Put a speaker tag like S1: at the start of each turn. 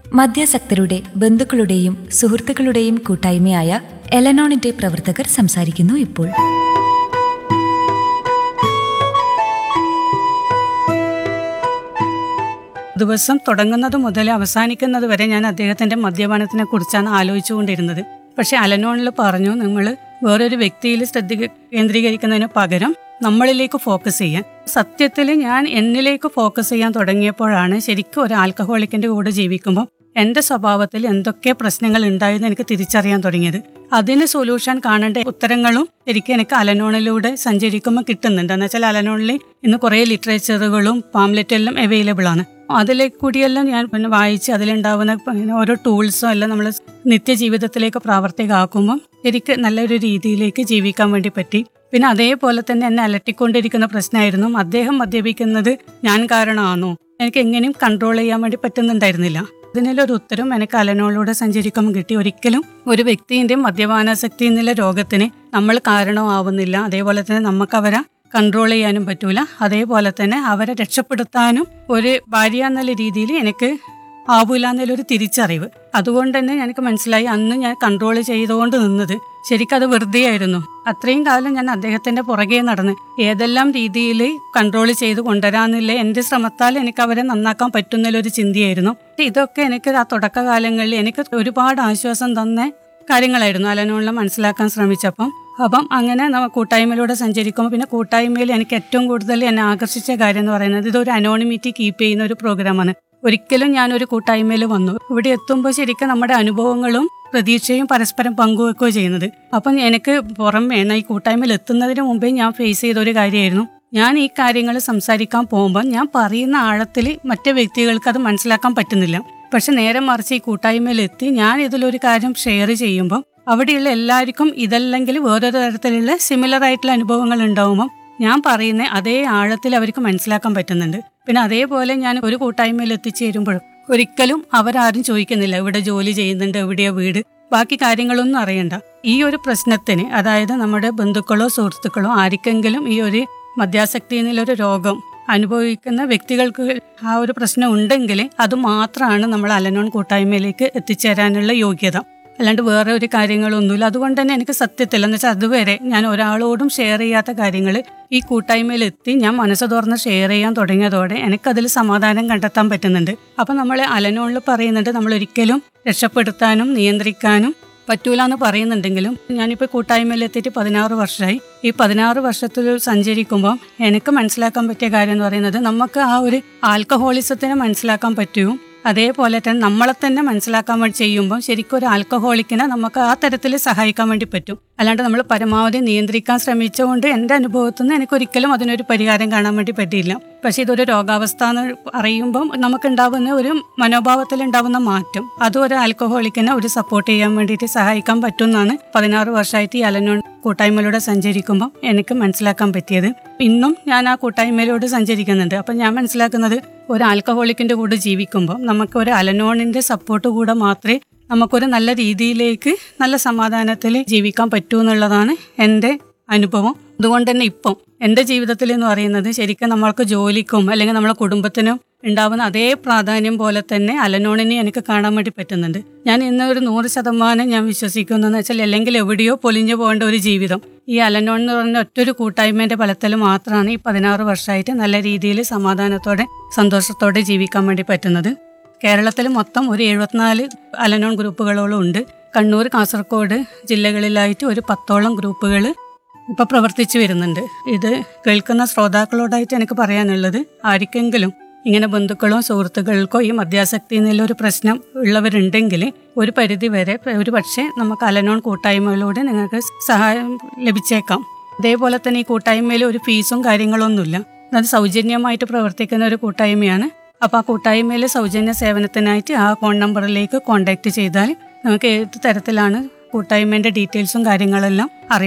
S1: മദ്യാസക്തരുടെ ബന്ധുക്കളുടെയും സുഹൃത്തുക്കളുടെയും കൂട്ടായ്മയായ എലനോണിന്റെ പ്രവർത്തകർ സംസാരിക്കുന്നു ഇപ്പോൾ
S2: ദിവസം തുടങ്ങുന്നത് മുതൽ അവസാനിക്കുന്നത് വരെ ഞാൻ അദ്ദേഹത്തിന്റെ മദ്യപാനത്തിനെ കുറിച്ചാണ് ആലോചിച്ചുകൊണ്ടിരുന്നത് പക്ഷെ അലനോണിൽ പറഞ്ഞു നിങ്ങൾ വേറൊരു വ്യക്തിയിൽ ശ്രദ്ധ കേന്ദ്രീകരിക്കുന്നതിന് പകരം നമ്മളിലേക്ക് ഫോക്കസ് ചെയ്യാൻ സത്യത്തിൽ ഞാൻ എന്നിലേക്ക് ഫോക്കസ് ചെയ്യാൻ തുടങ്ങിയപ്പോഴാണ് ശരിക്കും ഒരു ആൽക്കഹോളിക്കിന്റെ കൂടെ ജീവിക്കുമ്പോൾ എന്റെ സ്വഭാവത്തിൽ എന്തൊക്കെ പ്രശ്നങ്ങൾ ഉണ്ടായെന്ന് എനിക്ക് തിരിച്ചറിയാൻ തുടങ്ങിയത് അതിന് സൊല്യൂഷൻ കാണേണ്ട ഉത്തരങ്ങളും ശരിക്കും എനിക്ക് അലനോണിലൂടെ സഞ്ചരിക്കുമ്പോൾ കിട്ടുന്നുണ്ട് എന്ന് വെച്ചാൽ അലനോണിൽ ഇന്ന് കുറേ ലിറ്ററേച്ചറുകളും പാംലെറ്റെല്ലാം അവൈലബിൾ ആണ് അതിലെ കൂടിയെല്ലാം ഞാൻ പിന്നെ വായിച്ച് അതിലുണ്ടാവുന്ന പിന്നെ ഓരോ ടൂൾസും എല്ലാം നമ്മൾ നിത്യജീവിതത്തിലേക്ക് പ്രാവർത്തികമാക്കുമ്പോൾ എനിക്ക് നല്ലൊരു രീതിയിലേക്ക് ജീവിക്കാൻ വേണ്ടി പറ്റി പിന്നെ അതേപോലെ തന്നെ എന്നെ അലട്ടിക്കൊണ്ടിരിക്കുന്ന പ്രശ്നമായിരുന്നു അദ്ദേഹം മദ്യപിക്കുന്നത് ഞാൻ കാരണമാണോ എനിക്ക് എങ്ങനെയും കൺട്രോൾ ചെയ്യാൻ വേണ്ടി പറ്റുന്നുണ്ടായിരുന്നില്ല ഇതിനൊരു ഉത്തരം എനിക്ക് അലനോളിലൂടെ സഞ്ചരിക്കുമ്പോൾ കിട്ടി ഒരിക്കലും ഒരു വ്യക്തിന്റെ മദ്യപാനാസക്തി എന്നുള്ള രോഗത്തിന് നമ്മൾ കാരണമാവുന്നില്ല അതേപോലെ തന്നെ നമുക്ക് അവരെ കൺട്രോൾ ചെയ്യാനും പറ്റൂല അതേപോലെ തന്നെ അവരെ രക്ഷപ്പെടുത്താനും ഒരു ഭാര്യ എന്നുള്ള രീതിയിൽ എനിക്ക് ആവൂല എന്നുള്ളൊരു തിരിച്ചറിവ് അതുകൊണ്ട് തന്നെ എനിക്ക് മനസ്സിലായി അന്ന് ഞാൻ കൺട്രോൾ ചെയ്തുകൊണ്ട് നിന്നത് ശരിക്കും അത് വെറുതെ ആയിരുന്നു അത്രയും കാലം ഞാൻ അദ്ദേഹത്തിന്റെ പുറകെ നടന്ന് ഏതെല്ലാം രീതിയിൽ കൺട്രോൾ ചെയ്ത് കൊണ്ടുവരാന്നില്ല എന്റെ ശ്രമത്താൽ എനിക്ക് അവരെ നന്നാക്കാൻ പറ്റുന്നൊരു ചിന്തയായിരുന്നു ഇതൊക്കെ എനിക്ക് ആ തുടക്കകാലങ്ങളിൽ എനിക്ക് ഒരുപാട് ആശ്വാസം തന്ന കാര്യങ്ങളായിരുന്നു അലനോളം മനസ്സിലാക്കാൻ ശ്രമിച്ചപ്പം അപ്പം അങ്ങനെ നമ്മ കൂട്ടായ്മയിലൂടെ സഞ്ചരിക്കുമ്പോൾ പിന്നെ കൂട്ടായ്മയിൽ എനിക്ക് ഏറ്റവും കൂടുതൽ എന്നെ ആകർഷിച്ച കാര്യം എന്ന് പറയുന്നത് ഇതൊരു അനോണിമിറ്റി കീപ്പ് ചെയ്യുന്ന ഒരു പ്രോഗ്രാമാണ് ഒരിക്കലും ഞാനൊരു കൂട്ടായ്മയിൽ വന്നു ഇവിടെ എത്തുമ്പോൾ ശരിക്കും നമ്മുടെ അനുഭവങ്ങളും പ്രതീക്ഷയും പരസ്പരം പങ്കുവെക്കുകയോ ചെയ്യുന്നത് അപ്പം എനിക്ക് പുറമേ ഈ കൂട്ടായ്മയിൽ എത്തുന്നതിന് മുമ്പേ ഞാൻ ഫേസ് ചെയ്ത ഒരു കാര്യമായിരുന്നു ഞാൻ ഈ കാര്യങ്ങൾ സംസാരിക്കാൻ പോകുമ്പോൾ ഞാൻ പറയുന്ന ആഴത്തിൽ മറ്റു വ്യക്തികൾക്ക് അത് മനസ്സിലാക്കാൻ പറ്റുന്നില്ല പക്ഷെ നേരെ മറിച്ച് ഈ കൂട്ടായ്മയിൽ എത്തി ഞാൻ ഇതിലൊരു കാര്യം ഷെയർ ചെയ്യുമ്പോൾ അവിടെയുള്ള എല്ലാവർക്കും ഇതല്ലെങ്കിൽ വേറൊരു തരത്തിലുള്ള സിമിലർ ആയിട്ടുള്ള അനുഭവങ്ങൾ ഉണ്ടാവുമ്പോൾ ഞാൻ പറയുന്ന അതേ ആഴത്തിൽ അവർക്ക് മനസ്സിലാക്കാൻ പറ്റുന്നുണ്ട് പിന്നെ അതേപോലെ ഞാൻ ഒരു കൂട്ടായ്മയിൽ എത്തിച്ചേരുമ്പോഴും ഒരിക്കലും അവരാരും ചോദിക്കുന്നില്ല ഇവിടെ ജോലി ചെയ്യുന്നുണ്ട് എവിടെയാ വീട് ബാക്കി കാര്യങ്ങളൊന്നും അറിയണ്ട ഈ ഒരു പ്രശ്നത്തിന് അതായത് നമ്മുടെ ബന്ധുക്കളോ സുഹൃത്തുക്കളോ ആർക്കെങ്കിലും ഈ ഒരു മദ്യാസക്തി എന്നുള്ളൊരു രോഗം അനുഭവിക്കുന്ന വ്യക്തികൾക്ക് ആ ഒരു പ്രശ്നം ഉണ്ടെങ്കിൽ അത് മാത്രമാണ് നമ്മൾ അലനോൺ കൂട്ടായ്മയിലേക്ക് എത്തിച്ചേരാനുള്ള യോഗ്യത അല്ലാണ്ട് വേറെ ഒരു കാര്യങ്ങളൊന്നുമില്ല അതുകൊണ്ട് തന്നെ എനിക്ക് സത്യത്തിൽ എന്ന് വെച്ചാൽ അതുവരെ ഞാൻ ഒരാളോടും ഷെയർ ചെയ്യാത്ത കാര്യങ്ങൾ ഈ കൂട്ടായ്മയിൽ എത്തി ഞാൻ മനസ്സ് തുറന്ന് ഷെയർ ചെയ്യാൻ തുടങ്ങിയതോടെ എനിക്കതിൽ സമാധാനം കണ്ടെത്താൻ പറ്റുന്നുണ്ട് അപ്പം നമ്മൾ അലനോണിൽ പറയുന്നുണ്ട് നമ്മൾ ഒരിക്കലും രക്ഷപ്പെടുത്താനും നിയന്ത്രിക്കാനും പറ്റൂല എന്ന് പറയുന്നുണ്ടെങ്കിലും ഞാനിപ്പോൾ കൂട്ടായ്മയിൽ എത്തിയിട്ട് പതിനാറ് വർഷമായി ഈ പതിനാറ് വർഷത്തിൽ സഞ്ചരിക്കുമ്പോൾ എനിക്ക് മനസ്സിലാക്കാൻ പറ്റിയ കാര്യം എന്ന് പറയുന്നത് നമുക്ക് ആ ഒരു ആൽക്കഹോളിസത്തിനെ മനസ്സിലാക്കാൻ പറ്റും അതേപോലെ തന്നെ നമ്മളെ തന്നെ മനസ്സിലാക്കാൻ വേണ്ടി ചെയ്യുമ്പോൾ ശരിക്കും ഒരു ആൽക്കഹോളിക്കിനെ നമുക്ക് ആ തരത്തിൽ സഹായിക്കാൻ വേണ്ടി പറ്റും അല്ലാണ്ട് നമ്മൾ പരമാവധി നിയന്ത്രിക്കാൻ ശ്രമിച്ചുകൊണ്ട് എൻ്റെ അനുഭവത്തിൽ നിന്ന് എനിക്കൊരിക്കലും അതിനൊരു പരിഹാരം കാണാൻ വേണ്ടി പറ്റിയില്ല പക്ഷേ ഇതൊരു രോഗാവസ്ഥ എന്ന് അറിയുമ്പം നമുക്കുണ്ടാവുന്ന ഒരു മനോഭാവത്തിൽ ഉണ്ടാവുന്ന മാറ്റം അതും ഒരു ആൽക്കഹോളിക്കിനെ ഒരു സപ്പോർട്ട് ചെയ്യാൻ വേണ്ടിയിട്ട് സഹായിക്കാൻ പറ്റുമെന്നാണ് പതിനാറ് വർഷമായിട്ട് ഈ അലനോൺ കൂട്ടായ്മയിലൂടെ സഞ്ചരിക്കുമ്പോൾ എനിക്ക് മനസ്സിലാക്കാൻ പറ്റിയത് ഇന്നും ഞാൻ ആ കൂട്ടായ്മയിലൂടെ സഞ്ചരിക്കുന്നുണ്ട് അപ്പം ഞാൻ മനസ്സിലാക്കുന്നത് ഒരു ആൽക്കഹോളിക്കിന്റെ കൂടെ ജീവിക്കുമ്പോൾ നമുക്ക് ഒരു അലനോണിന്റെ സപ്പോർട്ട് കൂടെ മാത്രമേ നമുക്കൊരു നല്ല രീതിയിലേക്ക് നല്ല സമാധാനത്തിൽ ജീവിക്കാൻ പറ്റൂ എന്നുള്ളതാണ് എൻ്റെ അനുഭവം അതുകൊണ്ട് തന്നെ ഇപ്പം എൻ്റെ ജീവിതത്തിൽ എന്ന് പറയുന്നത് ശരിക്കും നമ്മൾക്ക് ജോലിക്കും അല്ലെങ്കിൽ നമ്മളെ കുടുംബത്തിനും ഉണ്ടാവുന്ന അതേ പ്രാധാന്യം പോലെ തന്നെ അലനോണിനെ എനിക്ക് കാണാൻ വേണ്ടി പറ്റുന്നുണ്ട് ഞാൻ ഇന്ന് ഒരു നൂറ് ശതമാനം ഞാൻ വിശ്വസിക്കുന്നതെന്ന് വെച്ചാൽ അല്ലെങ്കിൽ എവിടെയോ പൊലിഞ്ഞു പോകേണ്ട ഒരു ജീവിതം ഈ അലനോൺ എന്ന് പറഞ്ഞ ഒറ്റൊരു കൂട്ടായ്മേന്റെ ബലത്തിൽ മാത്രമാണ് ഈ പതിനാറ് വർഷമായിട്ട് നല്ല രീതിയിൽ സമാധാനത്തോടെ സന്തോഷത്തോടെ ജീവിക്കാൻ വേണ്ടി പറ്റുന്നത് കേരളത്തിൽ മൊത്തം ഒരു എഴുപത്തിനാല് അലനോൺ ഗ്രൂപ്പുകളോളം ഉണ്ട് കണ്ണൂർ കാസർഗോഡ് ജില്ലകളിലായിട്ട് ഒരു പത്തോളം ഗ്രൂപ്പുകൾ ഇപ്പൊ പ്രവർത്തിച്ചു വരുന്നുണ്ട് ഇത് കേൾക്കുന്ന ശ്രോതാക്കളോടായിട്ട് എനിക്ക് പറയാനുള്ളത് ആർക്കെങ്കിലും ഇങ്ങനെ ബന്ധുക്കളോ സുഹൃത്തുക്കൾക്കോ ഈ മദ്യാസക്തി എന്നുള്ള ഒരു പ്രശ്നം ഉള്ളവരുണ്ടെങ്കിൽ ഒരു പരിധി വരെ ഒരു പക്ഷേ നമുക്ക് അലനോൺ കൂട്ടായ്മകളിലൂടെ നിങ്ങൾക്ക് സഹായം ലഭിച്ചേക്കാം അതേപോലെ തന്നെ ഈ കൂട്ടായ്മയിൽ ഒരു ഫീസും കാര്യങ്ങളൊന്നുമില്ല അത് സൗജന്യമായിട്ട് പ്രവർത്തിക്കുന്ന ഒരു കൂട്ടായ്മയാണ് അപ്പോൾ ആ കൂട്ടായ്മയിൽ സൗജന്യ സേവനത്തിനായിട്ട് ആ ഫോൺ നമ്പറിലേക്ക് കോൺടാക്ട് ചെയ്താൽ നമുക്ക് ഏത് തരത്തിലാണ് കൂട്ടായ്മേൻ്റെ ഡീറ്റെയിൽസും കാര്യങ്ങളെല്ലാം അറിയാം